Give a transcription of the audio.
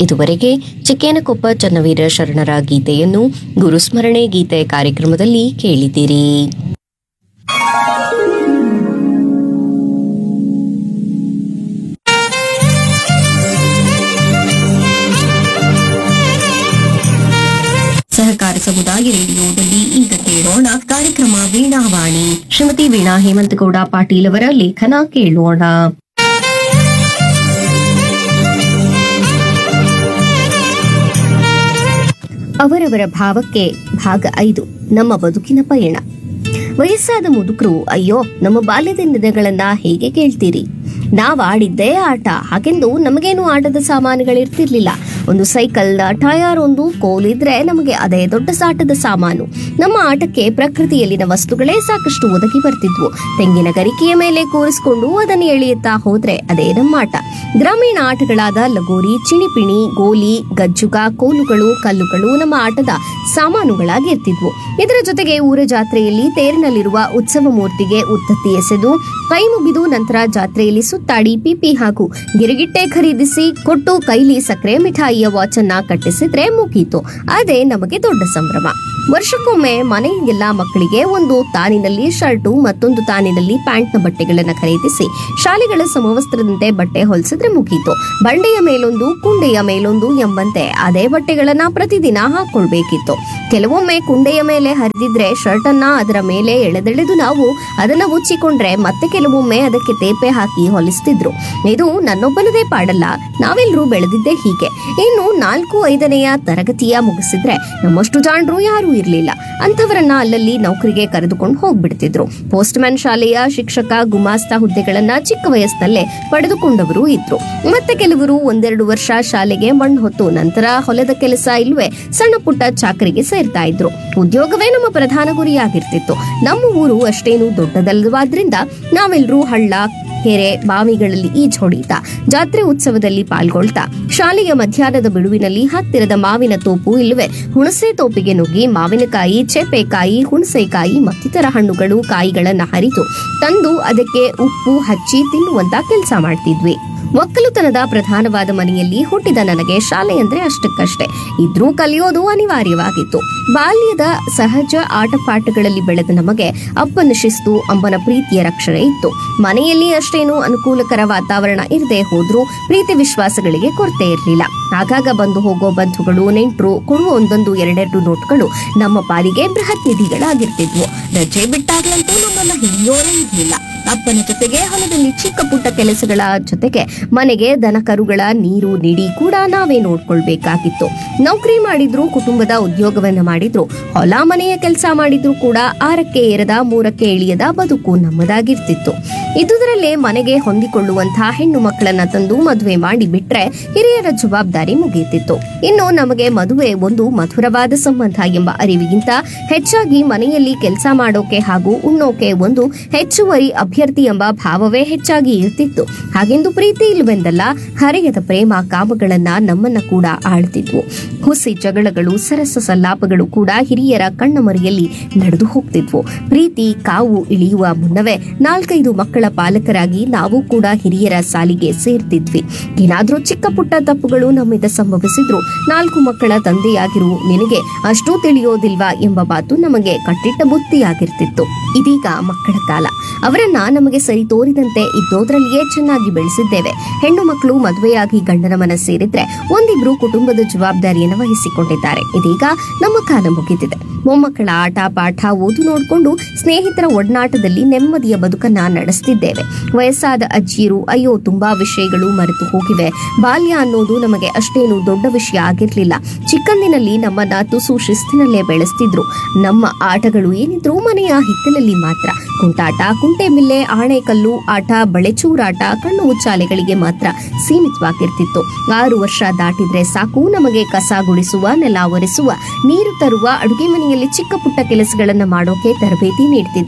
ಇದುವರೆಗೆ ಚಿಕ್ಕೇನಕೊಪ್ಪ ಚನ್ನವೀರ ಶರಣರ ಗೀತೆಯನ್ನು ಗುರುಸ್ಮರಣೆ ಗೀತೆ ಕಾರ್ಯಕ್ರಮದಲ್ಲಿ ಕೇಳಿದಿರಿ ಸಹಕಾರ ಸಮುದಾಯ ರೇಡಿಯೋದಲ್ಲಿ ಈಗ ಕೇಳೋಣ ಕಾರ್ಯಕ್ರಮ ವೀಣಾವಾಣಿ ಶ್ರೀಮತಿ ವೀಣಾ ಹೇಮಂತಗೌಡ ಪಾಟೀಲ್ ಅವರ ಲೇಖನ ಕೇಳೋಣ ಅವರವರ ಭಾವಕ್ಕೆ ಭಾಗ ಐದು ನಮ್ಮ ಬದುಕಿನ ಪಯಣ ವಯಸ್ಸಾದ ಮುದುಕರು ಅಯ್ಯೋ ನಮ್ಮ ಬಾಲ್ಯದ ದಿನಗಳನ್ನ ಹೇಗೆ ಕೇಳ್ತೀರಿ ನಾವ್ ಆಡಿದ್ದೇ ಆಟ ಹಾಗೆಂದು ನಮಗೇನು ಆಟದ ಸಾಮಾನುಗಳಿರ್ತಿರ್ಲಿಲ್ಲ ಒಂದು ಸೈಕಲ್ ಟಯರ್ ಒಂದು ಕೋಲಿದ್ರೆ ನಮಗೆ ಅದೇ ದೊಡ್ಡ ಸಾಟದ ಸಾಮಾನು ನಮ್ಮ ಆಟಕ್ಕೆ ಪ್ರಕೃತಿಯಲ್ಲಿನ ವಸ್ತುಗಳೇ ಸಾಕಷ್ಟು ಒದಗಿ ಬರ್ತಿದ್ವು ತೆಂಗಿನ ಗರಿಕೆಯ ಮೇಲೆ ಕೂರಿಸಿಕೊಂಡು ಅದನ್ನು ಎಳೆಯುತ್ತಾ ಹೋದ್ರೆ ಅದೇ ನಮ್ಮ ಆಟ ಗ್ರಾಮೀಣ ಆಟಗಳಾದ ಲಗೋರಿ ಚಿಣಿಪಿಣಿ ಗೋಲಿ ಗಜ್ಜುಗ ಕೋಲುಗಳು ಕಲ್ಲುಗಳು ನಮ್ಮ ಆಟದ ಸಾಮಾನುಗಳಾಗಿರ್ತಿದ್ವು ಇದರ ಜೊತೆಗೆ ಊರ ಜಾತ್ರೆಯಲ್ಲಿ ತೇರಿನಲ್ಲಿರುವ ಉತ್ಸವ ಮೂರ್ತಿಗೆ ಉತ್ತತ್ತಿ ಎಸೆದು ಕೈ ಮುಗಿದು ನಂತರ ಜಾತ್ರೆಯಲ್ಲಿ ಸುತ್ತಾಡಿ ಪಿಪಿ ಹಾಗೂ ಗಿರಿಗಿಟ್ಟೆ ಖರೀದಿಸಿ ಕೊಟ್ಟು ಕೈಲಿ ಸಕ್ಕರೆ ಮಿಠಾಯಿಯ ವಾಚ್ ಅನ್ನ ಕಟ್ಟಿಸಿದ್ರೆ ಮುಗೀತು ಅದೇ ನಮಗೆ ದೊಡ್ಡ ಸಂಭ್ರಮ ವರ್ಷಕ್ಕೊಮ್ಮೆ ಮನೆಗೆಲ್ಲ ಮಕ್ಕಳಿಗೆ ಒಂದು ತಾನಿನಲ್ಲಿ ಶರ್ಟು ಮತ್ತೊಂದು ತಾನಿನಲ್ಲಿ ಪ್ಯಾಂಟ್ನ ಬಟ್ಟೆಗಳನ್ನ ಖರೀದಿಸಿ ಶಾಲೆಗಳ ಸಮವಸ್ತ್ರದಂತೆ ಬಟ್ಟೆ ಹೊಲಿಸಿದ್ರೆ ಮುಗೀತು ಬಂಡೆಯ ಮೇಲೊಂದು ಕುಂಡೆಯ ಮೇಲೊಂದು ಎಂಬಂತೆ ಅದೇ ಬಟ್ಟೆಗಳನ್ನ ಪ್ರತಿದಿನ ಹಾಕೊಳ್ಬೇಕಿತ್ತು ಕೆಲವೊಮ್ಮೆ ಕುಂಡೆಯ ಮೇಲೆ ಹರಿದಿದ್ರೆ ಶರ್ಟ್ ಅನ್ನ ಅದರ ಮೇಲೆ ಎಳೆದೆಳೆದು ನಾವು ಅದನ್ನ ಮುಚ್ಚಿಕೊಂಡ್ರೆ ಮತ್ತೆ ಕೆಲವೊಮ್ಮೆ ಅದಕ್ಕೆ ತೇಪೆ ಹಾಕಿ ಹೊಲಿಸ್ತಿದ್ರು ಇದು ನನ್ನೊಬ್ಬನದೇ ಪಾಡಲ್ಲ ನಾವೆಲ್ಲರೂ ಬೆಳೆದಿದ್ದೇ ಹೀಗೆ ಇನ್ನು ನಾಲ್ಕು ಐದನೆಯ ತರಗತಿಯ ಮುಗಿಸಿದ್ರೆ ನಮ್ಮಷ್ಟು ಜಾಣರು ಯಾರೂ ಇರಲಿಲ್ಲ ಅಂಥವರನ್ನ ಅಲ್ಲಲ್ಲಿ ನೌಕರಿಗೆ ಕರೆದುಕೊಂಡು ಹೋಗ್ಬಿಡ್ತಿದ್ರು ಪೋಸ್ಟ್ ಮ್ಯಾನ್ ಶಾಲೆಯ ಶಿಕ್ಷಕ ಗುಮಾಸ್ತ ಹುದ್ದೆಗಳನ್ನ ಚಿಕ್ಕ ವಯಸ್ಸಿನಲ್ಲೇ ಪಡೆದುಕೊಂಡವರು ಇದ್ರು ಮತ್ತೆ ಕೆಲವರು ಒಂದೆರಡು ವರ್ಷ ಶಾಲೆಗೆ ಮಣ್ಣು ಹೊತ್ತು ನಂತರ ಹೊಲದ ಕೆಲಸ ಇಲ್ವೇ ಸಣ್ಣ ಪುಟ್ಟ ಚಾಕರಿಗೆ ಸೇರ್ತಾ ಇದ್ರು ಉದ್ಯೋಗವೇ ನಮ್ಮ ಪ್ರಧಾನ ಗುರಿಯಾಗಿರ್ತಿತ್ತು ನಮ್ಮ ಊರು ಅಷ್ಟೇನು ದೊಡ್ಡದಲ್ಲವಾದ್ರಿಂದ ನಾವೆಲ್ಲರೂ ಹಳ್ಳ ಕೆರೆ ಬಾವಿಗಳಲ್ಲಿ ಈಜ್ ಹೊಡೀತಾ ಜಾತ್ರೆ ಉತ್ಸವದಲ್ಲಿ ಪಾಲ್ಗೊಳ್ತಾ ಶಾಲೆಯ ಮಧ್ಯಾಹ್ನದ ಬಿಡುವಿನಲ್ಲಿ ಹತ್ತಿರದ ಮಾವಿನ ತೋಪು ಇಲ್ಲವೇ ಹುಣಸೆ ತೋಪಿಗೆ ನುಗ್ಗಿ ಮಾವಿನಕಾಯಿ ಚೇಪೆಕಾಯಿ ಹುಣಸೆಕಾಯಿ ಮತ್ತಿತರ ಹಣ್ಣುಗಳು ಕಾಯಿಗಳನ್ನ ಹರಿದು ತಂದು ಅದಕ್ಕೆ ಉಪ್ಪು ಹಚ್ಚಿ ತಿನ್ನುವಂತ ಕೆಲಸ ಮಾಡ್ತಿದ್ವಿ ಒಕ್ಕಲುತನದ ಪ್ರಧಾನವಾದ ಮನೆಯಲ್ಲಿ ಹುಟ್ಟಿದ ನನಗೆ ಶಾಲೆ ಅಂದ್ರೆ ಅಷ್ಟಕ್ಕಷ್ಟೇ ಇದ್ರೂ ಕಲಿಯೋದು ಅನಿವಾರ್ಯವಾಗಿತ್ತು ಬಾಲ್ಯದ ಸಹಜ ಆಟಪಾಠಗಳಲ್ಲಿ ಬೆಳೆದ ನಮಗೆ ಅಪ್ಪನ ಶಿಸ್ತು ಅಮ್ಮನ ಪ್ರೀತಿಯ ರಕ್ಷಣೆ ಇತ್ತು ಮನೆಯಲ್ಲಿ ಅಷ್ಟೇನು ಅನುಕೂಲಕರ ವಾತಾವರಣ ಇರದೆ ಹೋದ್ರೂ ಪ್ರೀತಿ ವಿಶ್ವಾಸಗಳಿಗೆ ಕೊರತೆ ಇರಲಿಲ್ಲ ಆಗಾಗ ಬಂದು ಹೋಗೋ ಬಂಧುಗಳು ನೆಂಟರು ಕೊಡುವ ಒಂದೊಂದು ಎರಡೆರಡು ನೋಟ್ಗಳು ನಮ್ಮ ಪಾಲಿಗೆ ಬೃಹತ್ ನಿಧಿಗಳಾಗಿರ್ತಿದ್ವು ರಜೆ ಬಿಟ್ಟಾಗ್ಲಂತೂ ನಮ್ಮನ್ನ ಹಿಡಿಯೋರೇ ಇರಲಿಲ್ಲ ಅಪ್ಪನ ಜೊತೆಗೆ ಹೊಲದಲ್ಲಿ ಚಿಕ್ಕ ಪುಟ್ಟ ಕೆಲಸಗಳ ಜೊತೆಗೆ ಮನೆಗೆ ದನ ಕರುಗಳ ನೀರು ನಿಡಿ ಕೂಡ ನಾವೇ ನೋಡ್ಕೊಳ್ಬೇಕಾಗಿತ್ತು ನೌಕರಿ ಮಾಡಿದ್ರು ಕುಟುಂಬದ ಉದ್ಯೋಗವನ್ನ ಮಾಡಿದ್ರು ಹೊಲ ಮನೆಯ ಕೆಲಸ ಮಾಡಿದ್ರು ಕೂಡ ಆರಕ್ಕೆ ಏರದ ಮೂರಕ್ಕೆ ಇಳಿಯದ ಬದುಕು ನಮ್ಮದಾಗಿರ್ತಿತ್ತು ಇದುದರಲ್ಲೇ ಮನೆಗೆ ಹೊಂದಿಕೊಳ್ಳುವಂತಹ ಹೆಣ್ಣು ಮಕ್ಕಳನ್ನ ತಂದು ಮದುವೆ ಮಾಡಿ ಬಿಟ್ರೆ ಹಿರಿಯರ ಜವಾಬ್ದಾರಿ ಮುಗಿಯುತ್ತಿತ್ತು ಇನ್ನು ನಮಗೆ ಮದುವೆ ಒಂದು ಮಧುರವಾದ ಸಂಬಂಧ ಎಂಬ ಅರಿವಿಗಿಂತ ಹೆಚ್ಚಾಗಿ ಮನೆಯಲ್ಲಿ ಕೆಲಸ ಮಾಡೋಕೆ ಹಾಗೂ ಉಣ್ಣೋಕೆ ಒಂದು ಹೆಚ್ಚುವರಿ ಅಭ್ಯರ್ಥಿ ಎಂಬ ಭಾವವೇ ಹೆಚ್ಚಾಗಿ ಇರ್ತಿತ್ತು ಹಾಗೆಂದು ಪ್ರೀತಿ ಇಲ್ವೆಂದಲ್ಲ ಹರೆಯದ ಪ್ರೇಮ ಕಾಮಗಳನ್ನ ನಮ್ಮನ್ನ ಕೂಡ ಆಳ್ತಿದ್ವು ಹುಸಿ ಜಗಳಗಳು ಸರಸ ಸಲ್ಲಾಪಗಳು ಕೂಡ ಹಿರಿಯರ ಕಣ್ಣ ಮರೆಯಲ್ಲಿ ನಡೆದು ಹೋಗ್ತಿದ್ವು ಪ್ರೀತಿ ಕಾವು ಇಳಿಯುವ ಮುನ್ನವೇ ನಾಲ್ಕೈದು ಮಕ್ಕಳ ಪಾಲಕರಾಗಿ ನಾವು ಕೂಡ ಹಿರಿಯರ ಸಾಲಿಗೆ ಸೇರ್ತಿದ್ವಿ ಏನಾದ್ರೂ ಚಿಕ್ಕ ಪುಟ್ಟ ತಪ್ಪುಗಳು ನಮ್ಮಿಂದ ಸಂಭವಿಸಿದ್ರು ನಾಲ್ಕು ಮಕ್ಕಳ ತಂದೆಯಾಗಿರು ನಿನಗೆ ಅಷ್ಟೂ ತಿಳಿಯೋದಿಲ್ವಾ ಎಂಬ ಮಾತು ನಮಗೆ ಕಟ್ಟಿಟ್ಟ ಬುತ್ತಿಯಾಗಿರ್ತಿತ್ತು ಇದೀಗ ಮಕ್ಕಳ ಕಾಲ ಅವರನ್ನ ನಮಗೆ ಸರಿ ತೋರಿದಂತೆ ಇದ್ದೋದ್ರಲ್ಲಿಯೇ ಚೆನ್ನಾಗಿ ಬೆಳೆಸಿದ್ದೇವೆ ಹೆಣ್ಣು ಮಕ್ಕಳು ಮದುವೆಯಾಗಿ ಗಂಡನ ಮನ ಸೇರಿದ್ರೆ ಒಂದಿಬ್ರು ಕುಟುಂಬದ ಜವಾಬ್ದಾರಿಯನ್ನು ವಹಿಸಿಕೊಂಡಿದ್ದಾರೆ ಇದೀಗ ನಮ್ಮ ಕಾಲ ಮುಗಿದಿದೆ ಮೊಮ್ಮಕ್ಕಳ ಆಟ ಪಾಠ ಓದು ನೋಡಿಕೊಂಡು ಸ್ನೇಹಿತರ ಒಡನಾಟದಲ್ಲಿ ನೆಮ್ಮದಿಯ ಬದುಕನ್ನ ನಡೆಸ್ತಿದ್ದೇವೆ ವಯಸ್ಸಾದ ಅಜ್ಜಿಯರು ಅಯ್ಯೋ ತುಂಬಾ ವಿಷಯಗಳು ಮರೆತು ಹೋಗಿವೆ ಬಾಲ್ಯ ಅನ್ನೋದು ನಮಗೆ ಅಷ್ಟೇನು ದೊಡ್ಡ ವಿಷಯ ಆಗಿರ್ಲಿಲ್ಲ ಚಿಕ್ಕಂದಿನಲ್ಲಿ ನಮ್ಮನ್ನ ತುಸು ಶಿಸ್ತಿನಲ್ಲೇ ಬೆಳೆಸ್ತಿದ್ರು ನಮ್ಮ ಆಟಗಳು ಏನಿದ್ರು ಮನೆಯ ಹಿತ್ತಲಲ್ಲಿ ಮಾತ್ರ ಕುಂಟಾಟ ಕುಂಟೆಬಿಲ್ಲೆ ಆಣೆಕಲ್ಲು ಆಟ ಬಳೆಚೂರಾಟ ಕಣ್ಣು ಮುಚ್ಚಾಲೆಗಳಿಗೆ ಮಾತ್ರ ಸೀಮಿತವಾಗಿರ್ತಿತ್ತು ಆರು ವರ್ಷ ದಾಟಿದ್ರೆ ಸಾಕು ನಮಗೆ ಕಸ ಗುಡಿಸುವ ನೆಲ ಒರೆಸುವ ನೀರು ತರುವ ಅಡುಗೆ ಮನೆಯಲ್ಲಿ ಚಿಕ್ಕ ಪುಟ್ಟ ಕೆಲಸಗಳನ್ನ ಮಾಡೋಕೆ ತರಬೇತಿ ನೀಡ್ತಿದ್ರು